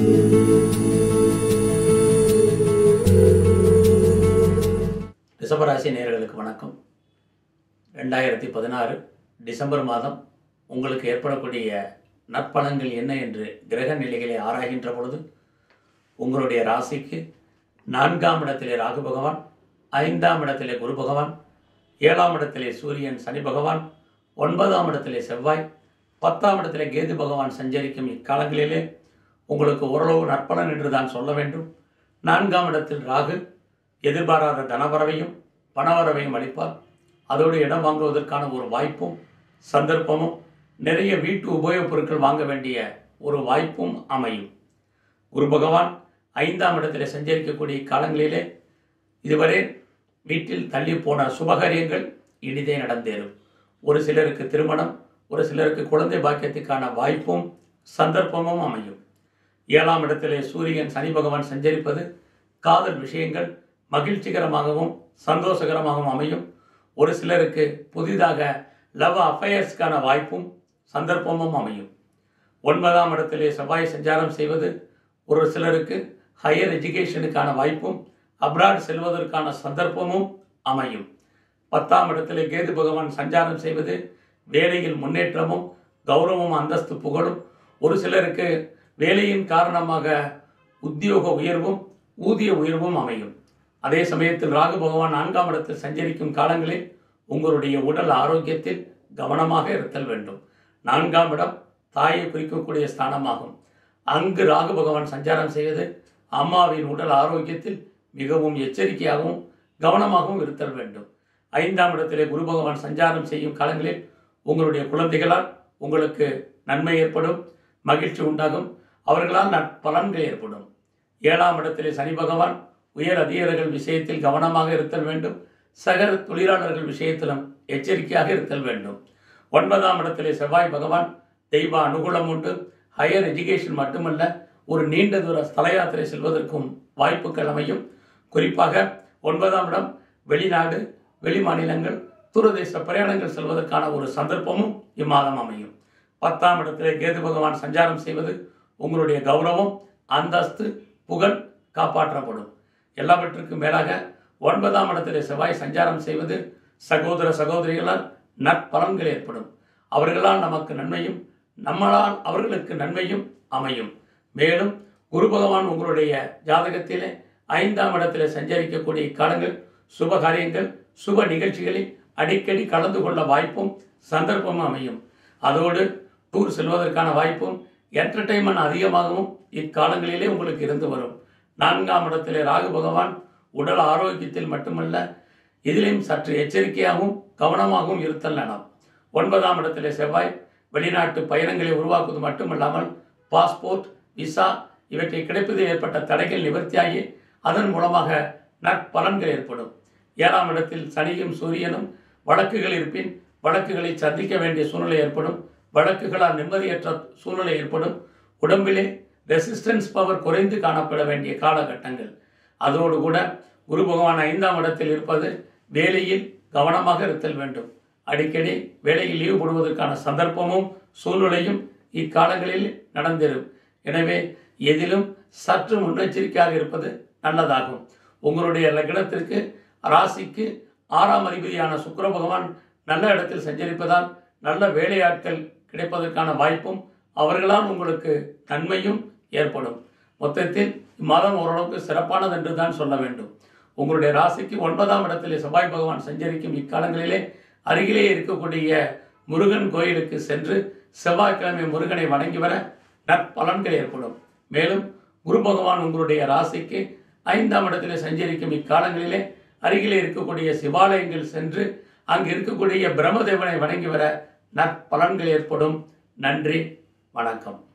ரிஷபராசி நேயர்களுக்கு வணக்கம் ரெண்டாயிரத்தி பதினாறு டிசம்பர் மாதம் உங்களுக்கு ஏற்படக்கூடிய நற்பலன்கள் என்ன என்று கிரக நிலைகளை ஆராய்கின்ற பொழுது உங்களுடைய ராசிக்கு நான்காம் இடத்திலே ராகு பகவான் ஐந்தாம் இடத்திலே குரு பகவான் ஏழாம் இடத்திலே சூரியன் சனி பகவான் ஒன்பதாம் இடத்திலே செவ்வாய் பத்தாம் இடத்திலே கேது பகவான் சஞ்சரிக்கும் இக்காலங்களிலே உங்களுக்கு ஓரளவு நற்பலன் என்று தான் சொல்ல வேண்டும் நான்காம் இடத்தில் ராகு எதிர்பாராத தனவரவையும் பணவரவையும் அளிப்பார் அதோடு இடம் வாங்குவதற்கான ஒரு வாய்ப்பும் சந்தர்ப்பமும் நிறைய வீட்டு உபயோகப் பொருட்கள் வாங்க வேண்டிய ஒரு வாய்ப்பும் அமையும் குரு பகவான் ஐந்தாம் இடத்திலே சஞ்சரிக்கக்கூடிய காலங்களிலே இதுவரை வீட்டில் தள்ளி போன சுபகாரியங்கள் இனிதே நடந்தேறும் ஒரு சிலருக்கு திருமணம் ஒரு சிலருக்கு குழந்தை பாக்கியத்துக்கான வாய்ப்பும் சந்தர்ப்பமும் அமையும் ஏழாம் இடத்திலே சூரியன் சனி பகவான் சஞ்சரிப்பது காதல் விஷயங்கள் மகிழ்ச்சிகரமாகவும் சந்தோஷகரமாகவும் அமையும் ஒரு சிலருக்கு புதிதாக லவ் அஃபயர்ஸ்க்கான வாய்ப்பும் சந்தர்ப்பமும் அமையும் ஒன்பதாம் இடத்திலே செவ்வாய் சஞ்சாரம் செய்வது ஒரு சிலருக்கு ஹையர் எஜுகேஷனுக்கான வாய்ப்பும் அப்ராட் செல்வதற்கான சந்தர்ப்பமும் அமையும் பத்தாம் இடத்திலே கேது பகவான் சஞ்சாரம் செய்வது வேலையில் முன்னேற்றமும் கௌரவம் அந்தஸ்து புகழும் ஒரு சிலருக்கு வேலையின் காரணமாக உத்தியோக உயர்வும் ஊதிய உயர்வும் அமையும் அதே சமயத்தில் ராகு பகவான் நான்காம் இடத்தில் சஞ்சரிக்கும் காலங்களில் உங்களுடைய உடல் ஆரோக்கியத்தில் கவனமாக இருத்தல் வேண்டும் நான்காம் இடம் தாயை குறிக்கக்கூடிய ஸ்தானமாகும் அங்கு ராகு பகவான் சஞ்சாரம் செய்வது அம்மாவின் உடல் ஆரோக்கியத்தில் மிகவும் எச்சரிக்கையாகவும் கவனமாகவும் இருத்தல் வேண்டும் ஐந்தாம் இடத்திலே குரு பகவான் சஞ்சாரம் செய்யும் காலங்களில் உங்களுடைய குழந்தைகளால் உங்களுக்கு நன்மை ஏற்படும் மகிழ்ச்சி உண்டாகும் அவர்களால் நற்பலன்கள் ஏற்படும் ஏழாம் இடத்திலே சனி பகவான் உயர் அதிகாரிகள் விஷயத்தில் கவனமாக இருத்தல் வேண்டும் சக தொழிலாளர்கள் விஷயத்திலும் எச்சரிக்கையாக இருத்தல் வேண்டும் ஒன்பதாம் இடத்திலே செவ்வாய் பகவான் தெய்வ அனுகூலம் உண்டு ஹையர் எஜுகேஷன் மட்டுமல்ல ஒரு நீண்ட தூர ஸ்தல யாத்திரை செல்வதற்கும் வாய்ப்புகள் அமையும் குறிப்பாக ஒன்பதாம் இடம் வெளிநாடு வெளி மாநிலங்கள் தூரதேச பிரயாணங்கள் செல்வதற்கான ஒரு சந்தர்ப்பமும் இம்மாதம் அமையும் பத்தாம் இடத்திலே கேது பகவான் சஞ்சாரம் செய்வது உங்களுடைய கௌரவம் அந்தஸ்து புகழ் காப்பாற்றப்படும் எல்லாவற்றுக்கும் மேலாக ஒன்பதாம் இடத்திலே செவ்வாய் சஞ்சாரம் செய்வது சகோதர சகோதரிகளால் நற்பலன்கள் ஏற்படும் அவர்களால் நமக்கு நன்மையும் நம்மளால் அவர்களுக்கு நன்மையும் அமையும் மேலும் குரு பகவான் உங்களுடைய ஜாதகத்திலே ஐந்தாம் இடத்திலே சஞ்சரிக்கக்கூடிய இக்காலங்கள் சுப காரியங்கள் சுப நிகழ்ச்சிகளில் அடிக்கடி கலந்து கொள்ள வாய்ப்பும் சந்தர்ப்பமும் அமையும் அதோடு டூர் செல்வதற்கான வாய்ப்பும் என்டர்டைன்மெண்ட் அதிகமாகவும் இக்காலங்களிலே உங்களுக்கு இருந்து வரும் நான்காம் இடத்திலே ராகு பகவான் உடல் ஆரோக்கியத்தில் மட்டுமல்ல இதிலையும் சற்று எச்சரிக்கையாகவும் கவனமாகவும் இருத்தல் நலம் ஒன்பதாம் இடத்திலே செவ்வாய் வெளிநாட்டு பயணங்களை உருவாக்குவது மட்டுமல்லாமல் பாஸ்போர்ட் விசா இவற்றை கிடைப்பதில் ஏற்பட்ட தடைகள் நிவர்த்தியாகி அதன் மூலமாக நற்பலன்கள் ஏற்படும் ஏழாம் இடத்தில் சனியும் சூரியனும் வழக்குகள் இருப்பின் வழக்குகளை சந்திக்க வேண்டிய சூழ்நிலை ஏற்படும் வழக்குகளால் நிம்மதியற்ற சூழ்நிலை ஏற்படும் உடம்பிலே ரெசிஸ்டன்ஸ் பவர் குறைந்து காணப்பட வேண்டிய காலகட்டங்கள் அதோடு கூட குரு பகவான் ஐந்தாம் இடத்தில் இருப்பது வேலையில் கவனமாக இருத்தல் வேண்டும் அடிக்கடி வேலையில் லீவு போடுவதற்கான சந்தர்ப்பமும் சூழ்நிலையும் இக்காலங்களில் நடந்தேறும் எனவே எதிலும் சற்று முன்னெச்சரிக்கையாக இருப்பது நல்லதாகும் உங்களுடைய லக்னத்திற்கு ராசிக்கு ஆறாம் அதிபதியான சுக்கிர பகவான் நல்ல இடத்தில் சஞ்சரிப்பதால் நல்ல வேலையாட்கள் கிடைப்பதற்கான வாய்ப்பும் அவர்களால் உங்களுக்கு நன்மையும் ஏற்படும் மொத்தத்தில் இம்மாதம் ஓரளவுக்கு சிறப்பானது என்று தான் சொல்ல வேண்டும் உங்களுடைய ராசிக்கு ஒன்பதாம் இடத்திலே செவ்வாய் பகவான் சஞ்சரிக்கும் இக்காலங்களிலே அருகிலே இருக்கக்கூடிய முருகன் கோயிலுக்கு சென்று செவ்வாய்க்கிழமை முருகனை வணங்கி வர நற்பலன்கள் ஏற்படும் மேலும் குரு பகவான் உங்களுடைய ராசிக்கு ஐந்தாம் இடத்திலே சஞ்சரிக்கும் இக்காலங்களிலே அருகிலே இருக்கக்கூடிய சிவாலயங்கள் சென்று அங்கு இருக்கக்கூடிய பிரம்மதேவனை வணங்கி வர நற்பலன்கள் ஏற்படும் நன்றி வணக்கம்